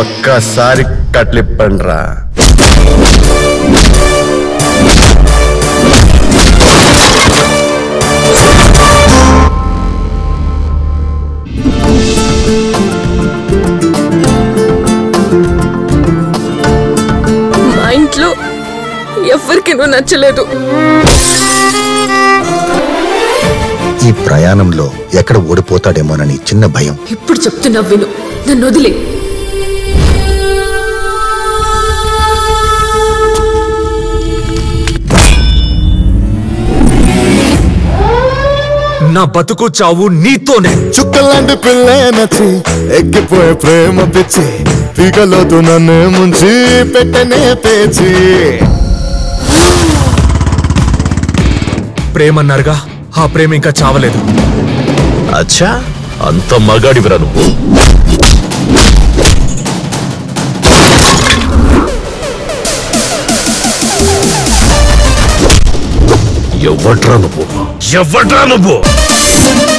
ఒక్కసారి కట్లిప్పండ్రా మా ఇంట్లో ఎవరికి నువ్వు నచ్చలేదు ఈ ప్రయాణంలో ఎక్కడ ఓడిపోతాడేమోనని చిన్న భయం ఇప్పుడు చెప్తున్నా విను నన్ను వదిలే నా బతుకు చావు నీతోనే చుక్కలాంటి పిల్లే నచ్చి ఎక్కిపోయే ప్రేమ పిచ్చి పీకలోతు నన్ను ముంచి పెట్టనే పేచి ప్రేమన్నారుగా ఆ ప్రేమ ఇంకా చావలేదు అచ్చా అంత మగాడివిరా నువ్వు ఎవడ్రా నువ్వు ఎవడ్రా నువ్వు